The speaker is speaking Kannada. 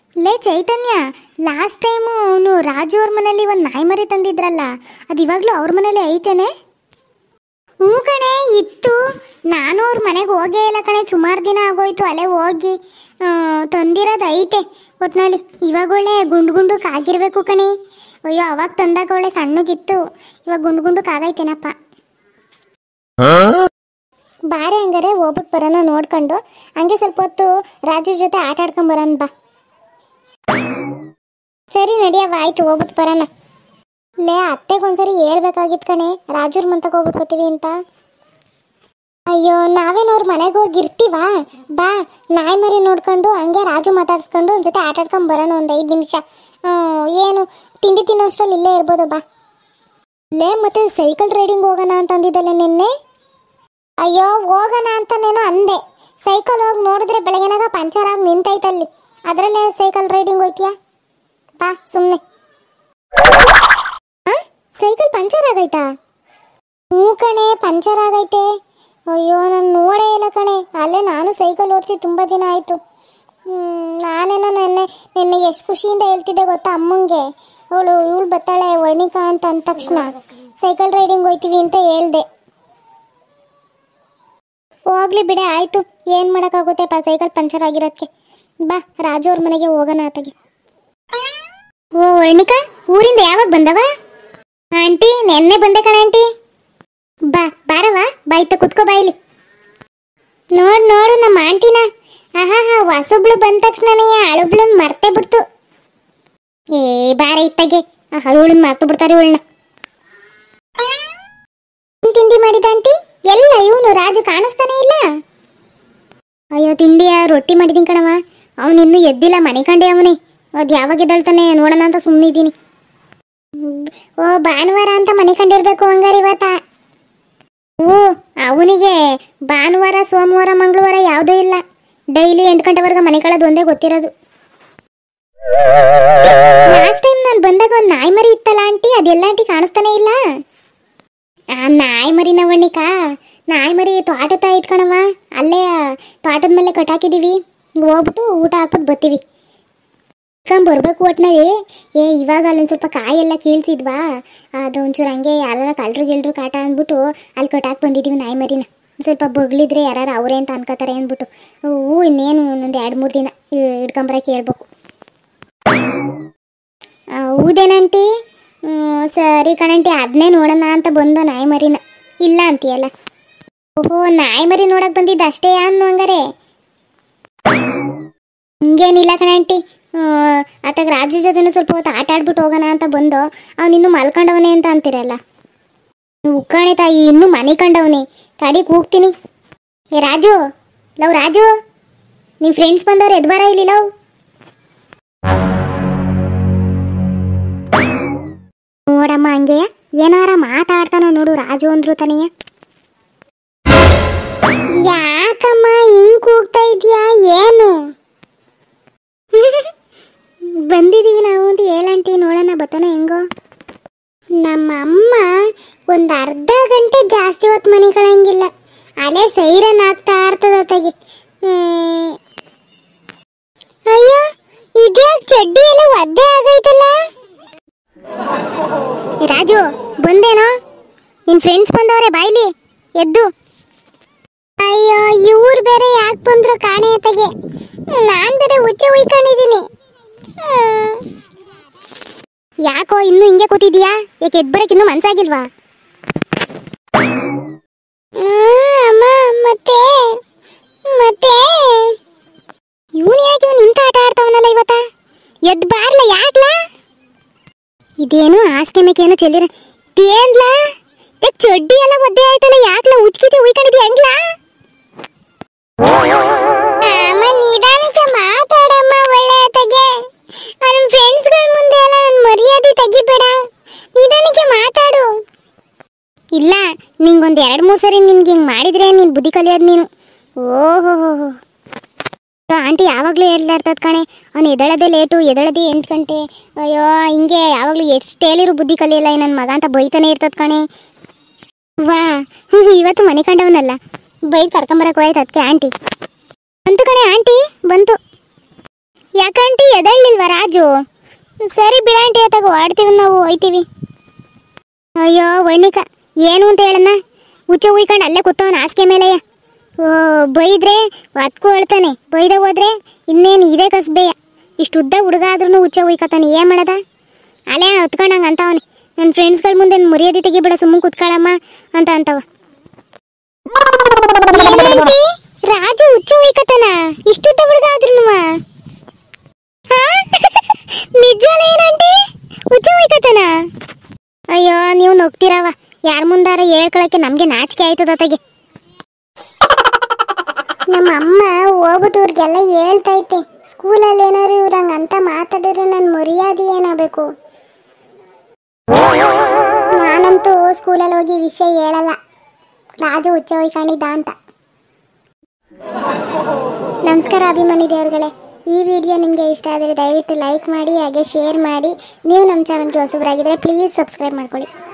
ಲೇ ಚೈತನ್ಯ ಲಾಸ್ಟ್ ಟೈಮು ಅವನು ರಾಜು ಅವ್ರ ಮನೇಲಿ ಒಂದು ನಾಯಿ ಮರಿ ತಂದಿದ್ರಲ್ಲ ಅದು ಇವಾಗಲೂ ಅವ್ರ ಮನೇಲಿ ಐತೇನೆ ಹ್ಞೂ ಕಣೆ ಇತ್ತು ನಾನು ಅವ್ರ ಮನೆಗೆ ಹೋಗೇ ಇಲ್ಲ ಕಣೆ ಸುಮಾರು ದಿನ ಆಗೋಯ್ತು ಅಲ್ಲೇ ಹೋಗಿ ಆ, ತಂದಿರೋದು ಐತೆ ಒಟ್ನಲ್ಲಿ ಇವಾಗ ಒಳ್ಳೆ ಗುಂಡು ಗುಂಡು ಕಾಗಿರ್ಬೇಕು ಕಣೆ ಅಯ್ಯೋ ಅವಾಗ ತಂದಾಗ ಒಳ್ಳೆ ಸಣ್ಣಗಿತ್ತು ಇವಾಗ ಗುಂಡು ಗುಂಡು ಕಾಗೈತೇನಪ್ಪ ಬಾರೆ ಹಂಗಾರೆ ಹೋಗ್ಬಿಟ್ಟು ಬರೋಣ ನೋಡ್ಕೊಂಡು ಹಂಗೆ ಸ್ವಲ್ಪ ಹೊತ್ತು ರಾಜು ಜೊತೆ ಆಟ ಆಡ್ಕೊಂಡ್ ಬರೋಣ ಬಾ ಸರಿ ನಡಿಯವ್ವ ಆಯ್ತು ಹೋಗ್ಬಿಟ್ಟು ಬರೋಣ ಲೇ ಅತ್ತೆಗೆ ಒಂದ್ಸರಿ ಹೇಳ್ಬೇಕಾಗಿತ್ತು ಕಣೆ ರಾಜುರ್ ಮಂತಕ್ಕೆ ಹೋಗ್ಬಿಟ್ಟು ಬರ್ತೀವಿ ಅಂತ ಅಯ್ಯೋ ನಾವೇನು ಅವ್ರ ಮನೆಗೆ ಹೋಗಿ ಇರ್ತೀವ ಬಾ ನಾಯಿ ಮರಿ ನೋಡ್ಕೊಂಡು ಹಂಗೆ ರಾಜು ಮಾತಾಡ್ಸ್ಕೊಂಡು ಅವ್ನ ಜೊತೆ ಆಟ ಆಡ್ಕೊಂಡ್ ಬರೋಣ ಒಂದು ಐದು ನಿಮಿಷ ಏನು ತಿಂಡಿ ತಿನ್ನೋಷ್ಟ್ರಲ್ಲಿ ಇಲ್ಲೇ ಇರ್ಬೋದು ಬಾ ಲೇ ಮತ್ತೆ ಸೈಕಲ್ ರೈಡಿಂಗ್ ಹೋಗೋಣ ಅಂತ ಅಂದಿದ್ದಲ್ಲ ನಿನ್ನೆ ಅಯ್ಯೋ ಹೋಗೋಣ ಅಂತಾನೇನೋ ಅಂದೆ ಸೈಕಲ್ ಹೋಗಿ ನೋಡಿದ್ರೆ ಬೆಳಗ್ಗೆನಾಗ ಪಂಚರ್ ಆಗಿ ನಿಂತೈತಲ್ಲಿ ಅದರಲ್ಲೇ ಸೈಕಲ್ ರೈಡಿಂಗ್ ಹೋಯ್ತೀಯಾ ಬಾ ಸುಮ್ಮನೆ ಸೈಕಲ್ ಪಂಚರ್ ಆಗೈತಾ ಹ್ಞೂ ಕಣೆ ಪಂಚರ್ ಆಗೈತೆ ಅಯ್ಯೋ ನಾನು ನೋಡೇ ಇಲ್ಲ ಕಣೆ ಅಲ್ಲೇ ನಾನು ಸೈಕಲ್ ಓಡಿಸಿ ತುಂಬ ದಿನ ಆಯಿತು ನಾನೇನೋ ನೆನ್ನೆ ನಿನ್ನೆ ಎಷ್ಟು ಖುಷಿಯಿಂದ ಹೇಳ್ತಿದ್ದೆ ಗೊತ್ತಾ ಅಮ್ಮಂಗೆ ಅವಳು ಇವಳು ಬತ್ತಾಳೆ ವರ್ಣಿಕಾ ಅಂತ ಅಂದ ತಕ್ಷಣ ಸೈಕಲ್ ರೈಡಿಂಗ್ ಹೋಯ್ತೀವಿ ಅಂತ ಹೇಳ್ದೆ ಹೋಗ್ಲಿ ಬಿಡೆ ಆಯ್ತು ಏನ್ ಮಾಡಕ್ಕಾಗುತ್ತೆ ಪ ಸೈಕಲ್ ಪಂಚರ್ ಆಗಿರೋದಕ್ಕೆ ಬಾ ರಾಜು ಅವ್ರ ಮನೆಗೆ ಹೋಗೋಣ ಆತಗೆ ಓ ವರ್ಣಿಕಾ ಊರಿಂದ ಯಾವಾಗ ಬಂದವ ಆಂಟಿ ನೆನ್ನೆ ಬಂದೆ ಕಣ ಆಂಟಿ ಬಾ ಬಾರವ ಬಾಯ್ತ ಕುತ್ಕೋ ಬಾಯ್ಲಿ ನೋಡ್ ನೋಡು ನಮ್ಮ ಆಂಟಿನ ಆಹಾ ಹಾ ಹೊಸಬ್ಳು ಬಂದ ತಕ್ಷಣನೇ ಅಳುಬ್ಳನ್ ಮರ್ತೇ ಬಿಡ್ತು ಏ ಬಾರ ಇತ್ತಗೆ ಇವಳನ್ನ ಮರ್ತು ಬಿಡ್ತಾರೆ ಇವಳನ್ನ ಏನ್ ತಿಂಡಿ ಮಾಡಿದ ಆಂಟಿ ಎಲ್ಲ ಇವನು ರಾಜು ಕಾಣಿಸ್ತಾನೆ ಇಲ್ಲ ಅಯ್ಯೋ ತಿಂಡಿಯ ರೊಟ್ಟಿ ಮಾಡಿದೀನಿ ಕಣವ ಅವನು ಇನ್ನೂ ಎದ್ದಿಲ್ಲ ಮನೆ ಕಂಡೆ ಅವನೇ ಅದು ಯಾವಾಗ ಎದ್ದೇಳ್ತಾನೆ ನೋಡೋಣ ಅಂತ ಸುಮ್ಮನಿದ್ದೀನಿ ಓ ಭಾನುವಾರ ಅಂತ ಮನೆ ಕಂಡಿರ್ಬೇಕು ಹಂಗಾರೆ ಇವತ್ತ ಓ ಅವನಿಗೆ ಭಾನುವಾರ ಸೋಮವಾರ ಮಂಗಳವಾರ ಯಾವುದೂ ಇಲ್ಲ ಡೈಲಿ ಎಂಟು ಗಂಟೆವರೆಗೆ ಮನೆ ಕಳೋದು ಒಂದೇ ಗೊತ್ತಿರೋದು ಲಾಸ್ಟ್ ಟೈಮ್ ನಾನು ಬಂದಾಗ ಒಂದು ನಾಯಿ ಮರಿ ಇತ್ತಲ್ಲ ಆಂಟಿ ಅದೆಲ್ಲ ಆಂಟಿ ಕಾಣಿಸ್ತಾನೆ ಇಲ್ಲ ಆ ನಾಯಿ ಮರಿ ನವಣ್ಣಿಕಾ ನಾಯಿ ಮರಿ ತೋಟ ತಾಯಿತ್ ಕಣವ ಅಲ್ಲೇ ತೋಟದ ಮೇಲೆ ಕಟ್ಟಾಕಿದೀವಿ ಹೋಗ್ಬಿಟ್ಟು ಊಟ ಹಾಕ್ಬಿಟ್ಟು ಬರ್ತೀವಿ ಬರ್ಬೇಕು ಒಟ್ನಲ್ಲಿ ಏ ಇವಾಗ ಅಲ್ಲೊಂದು ಸ್ವಲ್ಪ ಕಾಯಿ ಎಲ್ಲ ಕೀಳ್ಸಿದ್ವಾ ಅದು ಒಂಚೂರು ಹಂಗೆ ಯಾರ ಕಳ್ರು ಗಿಳ್ರು ಕಾಟ ಅಂದ್ಬಿಟ್ಟು ಅಲ್ಲಿ ಕಟ್ಟಾಕ್ ಬಂದಿದ್ದೀವಿ ನಾಯಿ ಮರಿನ ಒಂದ್ ಸ್ವಲ್ಪ ಬಗ್ಲಿದ್ರೆ ಯಾರು ಅವರೇ ಅಂತ ಅನ್ಕೋತಾರೆ ಅಂದ್ಬಿಟ್ಟು ಹೂ ಇನ್ನೇನು ಒಂದೊಂದು ಎರಡು ಮೂರು ದಿನ ಹಿಡ್ಕೊಂಬರಕ್ಕೆ ಹೇಳ್ಬೇಕು ಹೌದೇನಂಟಿ ಹ್ಮ್, ಸರಿ ಕಣಂಟಿ ಅದನ್ನೇ ನೋಡೋಣ ಅಂತ ಬಂದು ನಾಯಿ ಮರಿನ ಇಲ್ಲ ಅಂತೀಯಲ್ಲ ಓಹೋ ನಾಯಿ ಮರಿ ನೋಡಕ್ ಬಂದಿದ್ದ ಅಷ್ಟೇ ಅನ್ನು ಹಂಗಾರೆ ಹಿಂಗೇನಿಲ್ಲ ಕಣಂಟಿ ಆತಾಗ ರಾಜು ಜೊತೆನೂ ಸ್ವಲ್ಪ ಹೊತ್ತು ಆಟ ಆಡ್ಬಿಟ್ಟು ಹೋಗೋಣ ಅಂತ ಬಂದು ಅವನಿನ್ನೂ ಮಲ್ಕೊಂಡವನೇ ಅಂತ ಅಂತೀರಲ್ಲ ಉಕ್ಕಣೆ ತಾಯಿ ಇನ್ನೂ ಮನೆ ಕಂಡವನೇ ತಡಿ ಕೂಗ್ತೀನಿ ಏ ರಾಜು ಲವ್ ರಾಜು ನಿಮ್ಮ ಫ್ರೆಂಡ್ಸ್ ಬಂದವ್ರು ಎದ್ಬಾರ ಇಲ್ಲಿ ಲವ್ ನೋಡಮ್ಮ ಹಂಗೆ ಏನಾರ ಮಾತಾಡ್ತಾನ ನೋಡು ರಾಜು ಅಂದ್ರು ತನೆಯ ಯಾಕಮ್ಮ ಹಿಂಗ್ ಕೂಗ್ತಾ ಇದೀಯಾ ಏನು ಬಂದಿದೀವಿ ನಾವು ಅಂತ ಹೇಳಂಟಿ ನೋಡೋಣ ಬತ್ತಾನ ಹೆಂಗೋ ನಮ್ಮ ಅಮ್ಮ ಒಂದು ಅರ್ಧ ಗಂಟೆ ಜಾಸ್ತಿ ಹೊತ್ತು ಮನೆ ಕಳಂಗಿಲ್ಲ ಅಲ್ಲೇ ಸೈರನ್ ಆಗ್ತಾ ಇರ್ತದ ಹೊತ್ತಾಗಿ ಅಯ್ಯೋ ಇದ್ಯಾಕ್ ಚಡ್ಡಿ ಎಲ್ಲ ಒದ್ದೆ ಆಗೈತಲ್ಲ ಏ ರಾಜು ಬಂದೇನೋ ನಿನ್ ಫ್ರೆಂಡ್ಸ್ ಬಂದವ್ರೆ ಬಾಯ್ಲಿ ಎದ್ದು ಅಯ್ಯೋ ಇವ್ರು ಬೇರೆ ಯಾಕೆ ಬಂದ್ರು ಕಾಣೆ ಅತ್ತಗೆ ನಾನ್ ಬೇರೆ ಹುಚ್ಚೆ ಉಯ್ಕೊಂಡಿದೀನಿ ಯಾಕೋ ಇನ್ನು ಹಿಂಗೆ ಕೂತಿದ್ಯಾ ಯಾಕೆ ಎದ್ ಬರಕ್ ಇನ್ನು ಮನ್ಸಾಗಿಲ್ವಾ ಅಮ್ಮ ಮತ್ತೆ ಮತ್ತೆ ಇವನು ಯಾಕೆ ಇವ್ನು ಇಂಥ ಆಟ ಆಡ್ತಾವನಲ್ಲ ಇವತ್ತ ಎದ್ ಬಾರ್ಲ ಯಾಕ್ಲಾ ಇದೇನು ಆಸ್ತಿ ಮೇಕೆ ಏನೋ ಚೆಲ್ಲಿರ ಏನ್ಲ ಏ ಚಡ್ಡಿ ಎಲ್ಲ ಒದ್ದೆ ಆಯ್ತಲ್ಲ ಯಾಕ್ಲ ಉಚ್ಕಿತಿ ಉಯ್ಕೊಂಡಿದ್ಯ ಹೆಂಗ್ಲಾ ಅಮ್ಮ ನಿಧಾನಕ್ಕೆ ಮಾತಾಡಮ್ಮ ಒಳ್ಳೆ ತಗೆ ನಮ್ಮ ಫ್ರೆಂಡ್ಸ್ಗಳ ಮುಂದೆ ಎಲ್ಲ ನನ್ನ ಮರ್ಯಾದೆ ತೆಗಿಬೇಡ ನಿಧಾನಕ್ಕೆ ಮಾತಾಡು ಇಲ್ಲ ನಿಂಗೊಂದು ಎರಡು ಮೂರು ಸರಿ ನಿನ್ಗೆ ಹಿಂಗೆ ಮಾಡಿದ್ರೆ ನೀನು ಬುದ್ಧಿ ಕಲಿಯೋದು ನೀನು ಓಹೋ ಆಂಟಿ ಯಾವಾಗಲೂ ಹೇಳ್ತಾ ಇರ್ತದ ಕಣೆ ಅವ್ನು ಎದಳದೆ ಲೇಟು ಎದಳದೆ ಎಂಟು ಗಂಟೆ ಅಯ್ಯೋ ಹಿಂಗೆ ಯಾವಾಗಲೂ ಎಷ್ಟು ಹೇಳಿರು ಬುದ್ಧಿ ಕಲಿಯಲ್ಲ ನನ್ನ ಮಗ ಅಂತ ಬೈತಾನೆ ಇರ್ತದ ಕಣೆ ವಾ ಇವತ್ತು ಮನೆ ಕಂಡವನಲ್ಲ ಬೈದ್ ಕರ್ಕೊಂಬರಕ್ ಹೋಯ್ತು ಅದಕ್ಕೆ ಆಂಟಿ ಬಂತು ಕಣೆ ಆಂಟಿ ಬಂತು ಯಾಕಂಟಿ ಎದಳ್ಲಿಲ್ಲ ರಾಜು ಸರಿ ಬಿಡಾಂಟಿ ತಗೋ ಆಡ್ತೀವಿ ನಾವು ಹೋಯ್ತೀವಿ ಅಯ್ಯೋ ವೈನಿಕ ಏನು ಅಂತ ಹೇಳಣ್ಣ ಹುಚ್ಚ ಉಯ್ಕೊಂಡು ಅಲ್ಲೇ ಕೂತವನ ಹಾಸಿಗೆ ಮೇಲೆಯ ಓ ಬೈದ್ರೆ ಅದಕ್ಕೂ ಹೇಳ್ತಾನೆ ಬೈದ ಹೋದ್ರೆ ಇನ್ನೇನು ಇದೇ ಕಸ್ಬೆಯ ಇಷ್ಟು ಉದ್ದ ಹುಡುಗ ಆದ್ರೂ ಹುಚ್ಚ ಉಯ್ಕತಾನೆ ಏನ್ ಮಾಡದ ಅಲ್ಲೇ ಹೊತ್ಕೊಂಡಂಗೆ ಅಂತವನೆ ನನ್ನ ಫ್ರೆಂಡ್ಸ್ಗಳ ಮುಂದೆ ಮರ್ಯಾದೆ ತೆಗಿಬಿಡ ಸುಮ್ಮನೆ ಕುತ್ಕೊಳ್ಳಮ್ಮ ಅಂತ ಅಂತವ ಏನಂತಿ? ರಾಜು ಹುಚ್ಚ ಉಯ್ಕತಾನ ಇಷ್ಟುದ್ದ ಹುಡುಗ ಆದ್ರೂ ನಿಜವಲ್ಲ ಏನಂಟಿ ಹುಚ್ಚ ಉಯ್ಕತಾನ ಅಯ್ಯೋ ನೀವು ನಗ್ತೀರವ ಯಾರ ಮುಂದಾರ ಹೇಳ್ಕೊಳಕ್ಕೆ ನಮ್ಗೆ ನಾಚಿಕೆ ಆಯ್ತದ ತಗೆ ನಮ್ಮ ಅಮ್ಮ ಹೋಗ್ಬಿಟ್ಟು ಇವ್ರಿಗೆಲ್ಲ ಹೇಳ್ತೈತೆ ಸ್ಕೂಲಲ್ಲಿ ಏನಾರು ಇವ್ರಂಗ ಅಂತ ಮಾತಾಡಿದ್ರೆ ನನ್ನ ಮರ್ಯಾದೆ ಏನಾಗಬೇಕು ನಾನಂತೂ ಸ್ಕೂಲಲ್ಲಿ ಹೋಗಿ ವಿಷಯ ಹೇಳಲ್ಲ ರಾಜು ಹುಚ್ಚ ಹೋಯ್ಕೊಂಡಿದ್ದ ಅಂತ ನಮಸ್ಕಾರ ಅಭಿಮಾನಿ ದೇವರುಗಳೇ ಈ ವಿಡಿಯೋ ನಿಮಗೆ ಇಷ್ಟ ಆದರೆ ದಯವಿಟ್ಟು ಲೈಕ್ ಮಾಡಿ ಹಾಗೆ ಶೇರ್ ಮಾಡಿ ನೀವು ನಮ್ಮ ಚಾನಲ್ಗೆ ಹೊಸಬರಾಗಿದ್ದರೆ ಪ್ಲೀಸ್ ಸಬ್ಸ್ಕ್ರೈಬ್ ಮಾಡ್ಕೊಳ್ಳಿ